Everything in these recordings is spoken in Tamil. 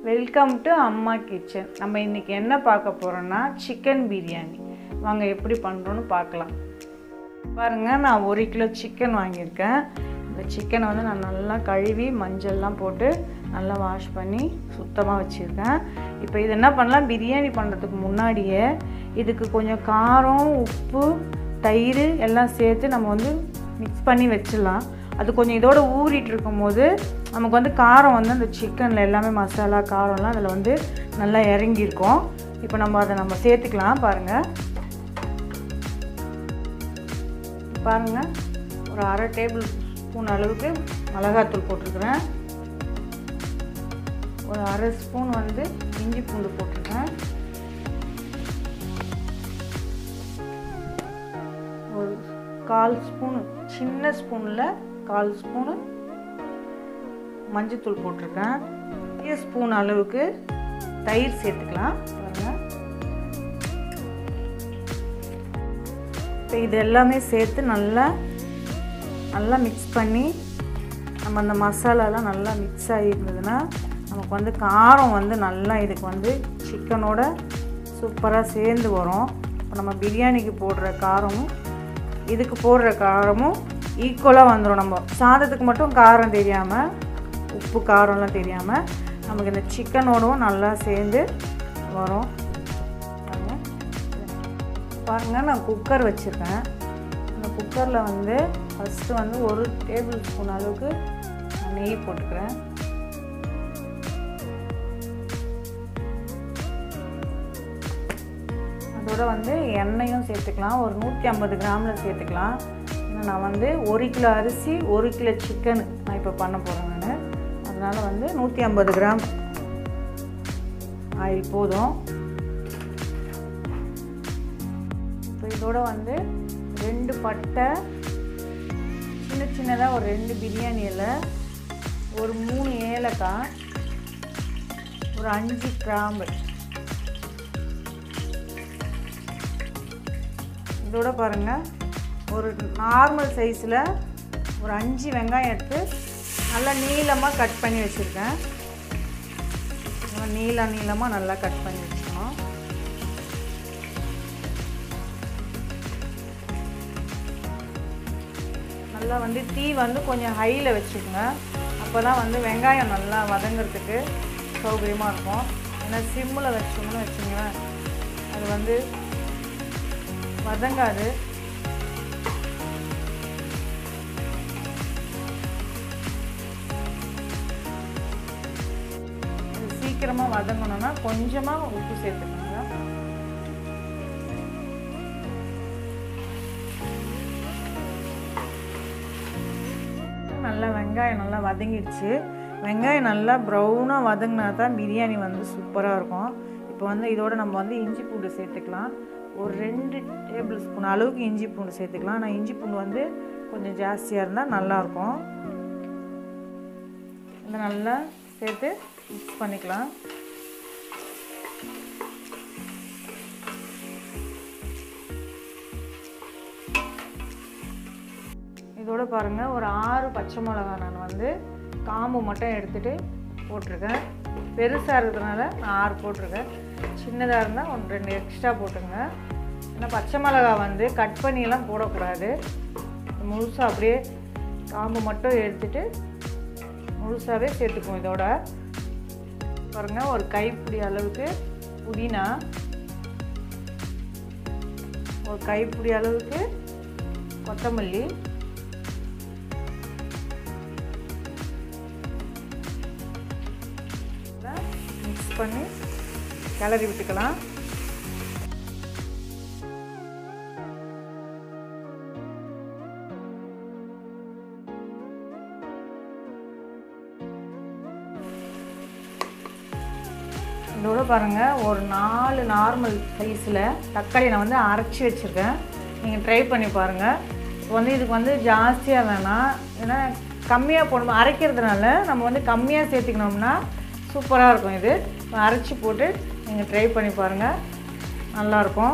வெல்கம் டு அம்மா கிச்சன் நம்ம இன்றைக்கி என்ன பார்க்க போகிறோன்னா சிக்கன் பிரியாணி வாங்க எப்படி பண்ணுறோன்னு பார்க்கலாம் பாருங்கள் நான் ஒரு கிலோ சிக்கன் வாங்கியிருக்கேன் இந்த சிக்கனை வந்து நான் நல்லா கழுவி மஞ்சள்லாம் போட்டு நல்லா வாஷ் பண்ணி சுத்தமாக வச்சுருக்கேன் இப்போ இது என்ன பண்ணலாம் பிரியாணி பண்ணுறதுக்கு முன்னாடியே இதுக்கு கொஞ்சம் காரம் உப்பு தயிர் எல்லாம் சேர்த்து நம்ம வந்து மிக்ஸ் பண்ணி வச்சிடலாம் அது கொஞ்சம் இதோட ஊறிட்டு இருக்கும்போது நமக்கு வந்து காரம் வந்து அந்த சிக்கனில் எல்லாமே மசாலா காரம்லாம் அதில் வந்து நல்லா இறங்கியிருக்கும் இப்போ நம்ம அதை நம்ம சேர்த்துக்கலாம் பாருங்கள் பாருங்கள் ஒரு அரை டேபிள் ஸ்பூன் அளவுக்கு மிளகாத்தூள் போட்டிருக்கிறேன் ஒரு அரை ஸ்பூன் வந்து இஞ்சி பூண்டு போட்டிருக்கேன் ஒரு கால் ஸ்பூனு சின்ன ஸ்பூனில் கால் ஸ்பூனு மஞ்சத்தூள் போட்டிருக்கேன் பெரிய ஸ்பூன் அளவுக்கு தயிர் சேர்த்துக்கலாம் பாருங்கள் இப்போ இது எல்லாமே சேர்த்து நல்லா நல்லா மிக்ஸ் பண்ணி நம்ம அந்த மசாலாலாம் நல்லா மிக்ஸ் ஆகிருந்ததுன்னா நமக்கு வந்து காரம் வந்து நல்லா இதுக்கு வந்து சிக்கனோட சூப்பராக சேர்ந்து வரும் இப்போ நம்ம பிரியாணிக்கு போடுற காரமும் இதுக்கு போடுற காரமும் ஈக்குவலாக வந்துடும் நம்ம சாதத்துக்கு மட்டும் காரம் தெரியாமல் உப்பு காரம்லாம் தெரியாமல் நமக்கு இந்த சிக்கனோடவும் நல்லா சேர்ந்து வரும் பாருங்கள் நான் குக்கர் வச்சுருக்கேன் அந்த குக்கரில் வந்து ஃபஸ்ட்டு வந்து ஒரு டேபிள் ஸ்பூன் அளவுக்கு நெய் போட்டுக்கிறேன் அதோட வந்து எண்ணெயும் சேர்த்துக்கலாம் ஒரு நூற்றி ஐம்பது கிராமில் சேர்த்துக்கலாம் ஏன்னா நான் வந்து ஒரு கிலோ அரிசி ஒரு கிலோ சிக்கன் நான் இப்போ பண்ண போகிறேன் நான் அதனால் வந்து நூற்றி ஐம்பது கிராம் ஆயில் போதும் இப்போ இதோட வந்து ரெண்டு பட்டை சின்ன சின்னதாக ஒரு ரெண்டு பிரியாணி இலை ஒரு மூணு ஏலக்காய் ஒரு அஞ்சு கிராம்பு இதோட பாருங்கள் ஒரு நார்மல் சைஸில் ஒரு அஞ்சு வெங்காயம் எடுத்து நல்லா நீளமாக கட் பண்ணி வச்சுருக்கேன் நீள நீளமாக நல்லா கட் பண்ணி வச்சுக்கணும் நல்லா வந்து தீ வந்து கொஞ்சம் ஹையில் வச்சுக்கோங்க அப்போ தான் வந்து வெங்காயம் நல்லா வதங்கிறதுக்கு சௌகரியமாக இருக்கும் ஏன்னா சிம்மில் வச்சோம்னு வச்சுங்களேன் அது வந்து வதங்காது சீக்கிரமாக வதங்கணும்னா கொஞ்சமாக உப்பு சேர்த்துக்கோங்க நல்லா வெங்காயம் நல்லா வதங்கிடுச்சு வெங்காயம் நல்லா ப்ரௌனாக வதங்கினா தான் பிரியாணி வந்து சூப்பராக இருக்கும் இப்போ வந்து இதோட நம்ம வந்து இஞ்சி பூண்டு சேர்த்துக்கலாம் ஒரு ரெண்டு டேபிள் ஸ்பூன் அளவுக்கு இஞ்சி பூண்டு சேர்த்துக்கலாம் ஆனால் இஞ்சி பூண்டு வந்து கொஞ்சம் ஜாஸ்தியாக இருந்தால் நல்லாயிருக்கும் இதை நல்லா சேர்த்து மிக்ஸ் பண்ணிக்கலாம் இதோட பாருங்கள் ஒரு ஆறு பச்சை மிளகா நான் வந்து காம்பு மட்டும் எடுத்துகிட்டு போட்டிருக்கேன் பெருசாக இருக்கிறதுனால நான் ஆறு போட்டிருக்கேன் சின்னதாக இருந்தால் ஒன்று ரெண்டு எக்ஸ்ட்ரா போட்டுங்க ஏன்னா பச்சை மிளகா வந்து கட் பண்ணியெல்லாம் போடக்கூடாது முழுசாக அப்படியே காம்பு மட்டும் எடுத்துகிட்டு முழுசாகவே சேர்த்துக்குவோம் இதோட பாருங்கள் ஒரு கைப்பிடி அளவுக்கு புதினா ஒரு கைப்பிடி அளவுக்கு கொத்தமல்லி மிக்ஸ் பண்ணி கிளறி விட்டுக்கலாம் இதோட பாருங்கள் ஒரு நாலு நார்மல் சைஸில் தக்காளி நான் வந்து அரைச்சி வச்சுருக்கேன் நீங்கள் ட்ரை பண்ணி பாருங்கள் இப்போ வந்து இதுக்கு வந்து ஜாஸ்தியாக வேணாம் ஏன்னா கம்மியாக போடணும் அரைக்கிறதுனால நம்ம வந்து கம்மியாக சேர்த்துக்கணும்னா சூப்பராக இருக்கும் இது அரைச்சி போட்டு நீங்கள் ட்ரை பண்ணி பாருங்கள் நல்லாயிருக்கும்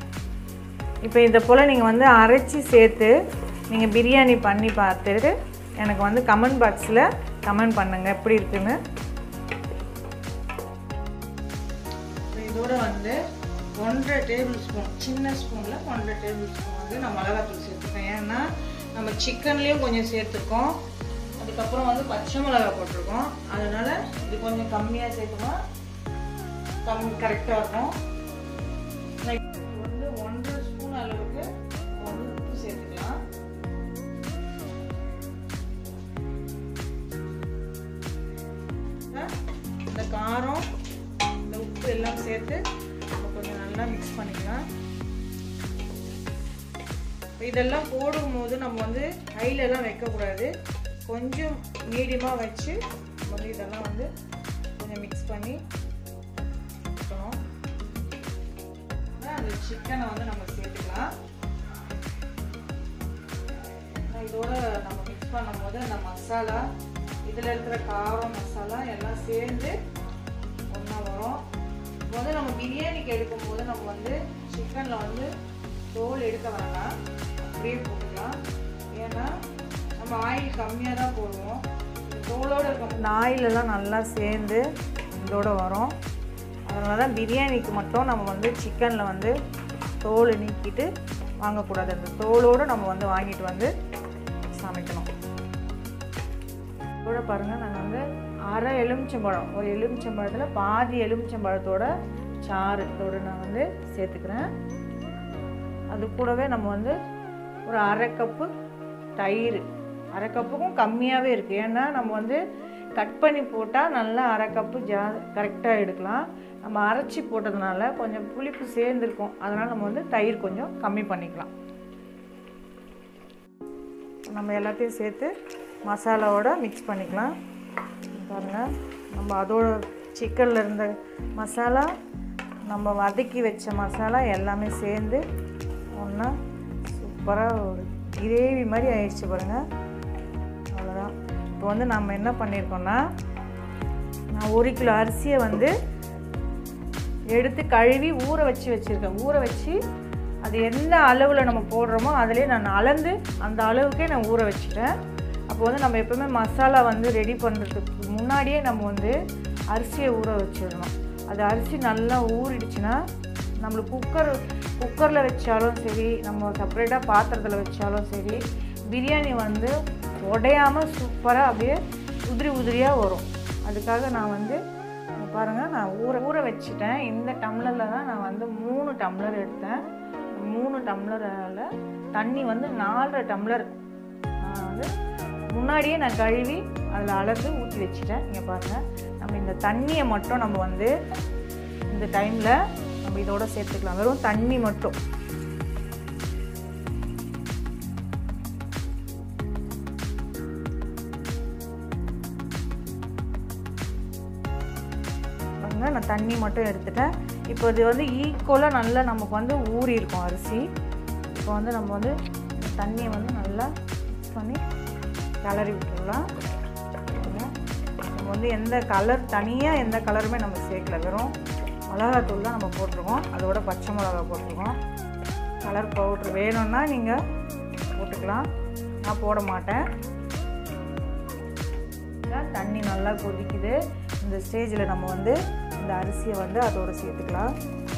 இப்போ இதை போல் நீங்கள் வந்து அரைச்சி சேர்த்து நீங்கள் பிரியாணி பண்ணி பார்த்துட்டு எனக்கு வந்து கமெண்ட் பாக்ஸில் கமெண்ட் பண்ணுங்கள் எப்படி இருக்குன்னு இதோட வந்து ஒன்றரை டேபிள் ஸ்பூன் சின்ன ஸ்பூனில் ஒன்றரை டேபிள் ஸ்பூன் வந்து நான் மிளகாத்தூள் சேர்த்துக்கேன் ஏன்னா நம்ம சிக்கன்லேயும் கொஞ்சம் சேர்த்துருக்கோம் அதுக்கப்புறம் வந்து பச்சை மிளகாய் போட்டிருக்கோம் அதனால் இது கொஞ்சம் கம்மியாக சேர்த்துக்கலாம் கம்மி கரெக்டாக இருக்கும் வந்து ஒன்றரை ஸ்பூன் அளவுக்கு வந்து உப்பு சேர்த்துக்கலாம் இந்த காரம் இந்த உப்பு எல்லாம் சேர்த்து நம்ம கொஞ்சம் நல்லா மிக்ஸ் பண்ணிக்கலாம் இதெல்லாம் போடும்போது நம்ம வந்து ஹைலெல்லாம் வைக்கக்கூடாது கொஞ்சம் மீடியமாக வச்சு வந்து இதெல்லாம் வந்து கொஞ்சம் மிக்ஸ் பண்ணி இருக்கணும் அந்த சிக்கனை வந்து நம்ம சேர்த்துக்கலாம் இதோட நம்ம மிக்ஸ் பண்ணும்போது அந்த மசாலா இதில் இருக்கிற காரம் மசாலா எல்லாம் சேர்ந்து ஒன்றா வரும் வந்து நம்ம பிரியாணிக்கு எடுக்கும்போது நம்ம வந்து சிக்கனில் வந்து தோல் எடுக்க வேண்டாம் அப்படியே போட்டுக்கலாம் ஏன்னா நம்ம ஆயில் கம்மியாக தான் போடுவோம் தோலோடு இருக்க இந்த ஆயிலெல்லாம் நல்லா சேர்ந்து இதோட வரும் அதனால தான் பிரியாணிக்கு மட்டும் நம்ம வந்து சிக்கனில் வந்து தோல் நீக்கிட்டு வாங்கக்கூடாது அந்த தோலோடு நம்ம வந்து வாங்கிட்டு வந்து சமைக்கணும் இதோட பாருங்கள் நான் வந்து அரை எலுமிச்சம்பழம் ஒரு எலுமிச்சம்பழத்தில் பாதி எலுமிச்சம்பழத்தோட சாறு இதோட நான் வந்து சேர்த்துக்கிறேன் அது கூடவே நம்ம வந்து ஒரு அரை கப்பு தயிர் அரை கப்புக்கும் கம்மியாகவே இருக்குது ஏன்னா நம்ம வந்து கட் பண்ணி போட்டால் நல்லா அரை கப்பு ஜா கரெக்டாக எடுக்கலாம் நம்ம அரைச்சி போட்டதுனால கொஞ்சம் புளிப்பு சேர்ந்துருக்கும் அதனால் நம்ம வந்து தயிர் கொஞ்சம் கம்மி பண்ணிக்கலாம் நம்ம எல்லாத்தையும் சேர்த்து மசாலாவோட மிக்ஸ் பண்ணிக்கலாம் பாருங்கள் நம்ம அதோட சிக்கனில் இருந்த மசாலா நம்ம வதக்கி வச்ச மசாலா எல்லாமே சேர்ந்து ஒன்றா சூப்பராக ஒரு கிரேவி மாதிரி ஆயிடுச்சு பாருங்கள் அவ்வளோதான் இப்போ வந்து நம்ம என்ன பண்ணியிருக்கோன்னா நான் ஒரு கிலோ அரிசியை வந்து எடுத்து கழுவி ஊற வச்சு வச்சுருக்கேன் ஊற வச்சு அது எந்த அளவில் நம்ம போடுறோமோ அதிலே நான் அளந்து அந்த அளவுக்கே நான் ஊற வச்சுட்டேன் அப்போ வந்து நம்ம எப்போவுமே மசாலா வந்து ரெடி பண்ணுறதுக்கு முன்னாடியே நம்ம வந்து அரிசியை ஊற வச்சிடணும் அது அரிசி நல்லா ஊறிடுச்சுன்னா நம்மளுக்கு குக்கர் குக்கரில் வச்சாலும் சரி நம்ம செப்பரேட்டாக பாத்திரத்தில் வச்சாலும் சரி பிரியாணி வந்து உடையாமல் சூப்பராக அப்படியே உதிரி உதிரியாக வரும் அதுக்காக நான் வந்து பாருங்கள் நான் ஊற ஊற வச்சுட்டேன் இந்த டம்ளரில் தான் நான் வந்து மூணு டம்ளர் எடுத்தேன் மூணு டம்ளரில் தண்ணி வந்து நாலரை டம்ளர் நான் வந்து முன்னாடியே நான் கழுவி அதில் அளந்து ஊற்றி வச்சுட்டேன் இங்கே பாருங்கள் நம்ம இந்த தண்ணியை மட்டும் நம்ம வந்து இந்த டைமில் நம்ம இதோட சேர்த்துக்கலாம் வெறும் தண்ணி மட்டும் பாருங்க நான் தண்ணி மட்டும் எடுத்துட்டேன் இப்போ இது வந்து ஈக்குவலாக நல்லா நமக்கு வந்து ஊறி இருக்கும் அரிசி இப்போ வந்து நம்ம வந்து இந்த தண்ணியை வந்து நல்லா மிக்ஸ் பண்ணி கிளறி விட்டுடலாம் நம்ம வந்து எந்த கலர் தனியாக எந்த கலருமே நம்ம சேர்க்கல வெறும் மிளகாத்தூள் தான் நம்ம போட்டிருக்கோம் அதோட பச்சை மிளகா போட்டிருக்கோம் கலர் பவுட்ரு வேணும்னா நீங்கள் போட்டுக்கலாம் நான் போட மாட்டேன் தண்ணி நல்லா கொதிக்குது இந்த ஸ்டேஜில் நம்ம வந்து இந்த அரிசியை வந்து அதோடு சேர்த்துக்கலாம்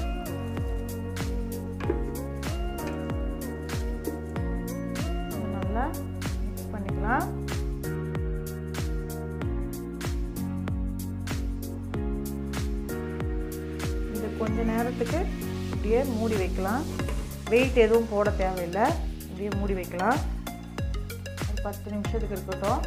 நல்லா மிக்ஸ் பண்ணிக்கலாம் இது கொஞ்ச நேரத்துக்கு இப்படியே மூடி வைக்கலாம் வெயிட் எதுவும் போட தேவையில்லை இப்படியே மூடி வைக்கலாம் ஒரு பத்து நிமிஷத்துக்கு இருக்கட்டும்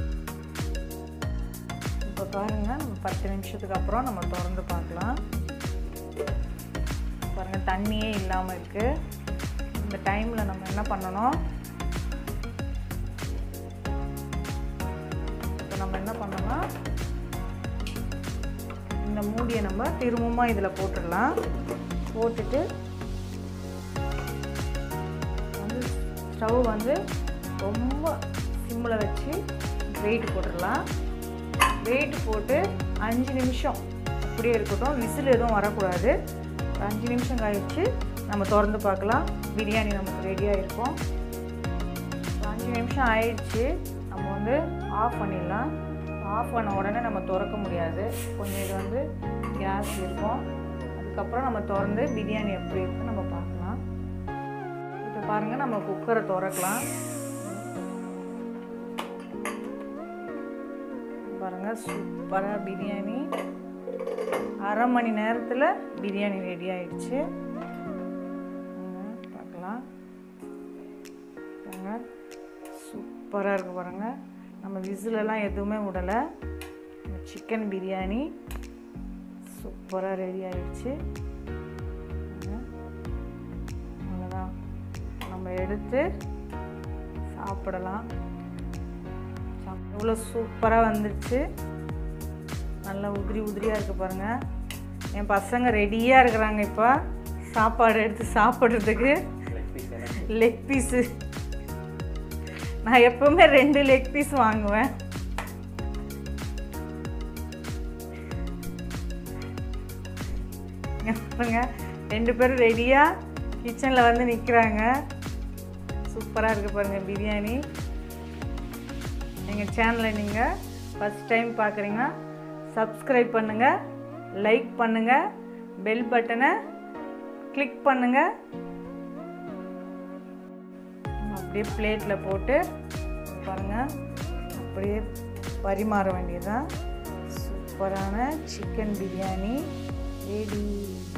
இப்போ பாருங்கள் நம்ம பத்து நிமிஷத்துக்கு அப்புறம் நம்ம திறந்து பார்க்கலாம் பாருங்கள் தண்ணியே இல்லாமல் இருக்குது இந்த டைமில் நம்ம என்ன பண்ணணும் இப்போ நம்ம என்ன பண்ணோம்னா இந்த மூடியை நம்ம திரும்பமாக இதில் போட்டுடலாம் போட்டுட்டு வந்து ஸ்டவ் வந்து ரொம்ப சிம்மில் வச்சு வெயிட் போட்டுடலாம் வெயிட் போட்டு அஞ்சு நிமிஷம் அப்படியே இருக்கட்டும் விசில் எதுவும் வரக்கூடாது ஒரு அஞ்சு நிமிஷம் கழித்து நம்ம திறந்து பார்க்கலாம் பிரியாணி நமக்கு ரெடியாக இருக்கும் ஒரு அஞ்சு நிமிஷம் ஆயிடுச்சு நம்ம வந்து ஆஃப் பண்ணிடலாம் ஆஃப் பண்ண உடனே நம்ம திறக்க முடியாது கொஞ்சம் இது வந்து கேஸ் இருக்கும் அதுக்கப்புறம் நம்ம திறந்து பிரியாணி எப்படி இருக்குன்னு நம்ம பார்க்கலாம் இப்போ பாருங்கள் நம்ம குக்கரை திறக்கலாம் பாருங்கள் சூப்பராக பிரியாணி அரை மணி நேரத்தில் பிரியாணி ரெடி ஆயிடுச்சு பார்க்கலாம் பாருங்க சூப்பராக இருக்கு பாருங்க நம்ம விசிலெல்லாம் எதுவுமே விடலை சிக்கன் பிரியாணி சூப்பராக ரெடி ஆயிடுச்சு அவ்வளோதான் நம்ம எடுத்து சாப்பிடலாம் எவ்வளோ சூப்பராக வந்துடுச்சு நல்லா உதிரி உதிரியாக இருக்குது பாருங்கள் என் பசங்க ரெடியாக இருக்கிறாங்க இப்போ சாப்பாடு எடுத்து சாப்பிட்றதுக்கு லெக் பீஸு நான் எப்போவுமே ரெண்டு லெக் பீஸ் வாங்குவேன் பாருங்க ரெண்டு பேரும் ரெடியாக கிச்சனில் வந்து நிற்கிறாங்க சூப்பராக இருக்குது பாருங்கள் பிரியாணி எங்கள் சேனலை நீங்கள் ஃபஸ்ட் டைம் பார்க்குறீங்கன்னா சப்ஸ்கிரைப் பண்ணுங்கள் லைக் பண்ணுங்கள் பெல் பட்டனை கிளிக் பண்ணுங்கள் அப்படியே பிளேட்டில் போட்டு பாருங்கள் அப்படியே பரிமாற வேண்டியதுதான் சூப்பரான சிக்கன் பிரியாணி ரெடி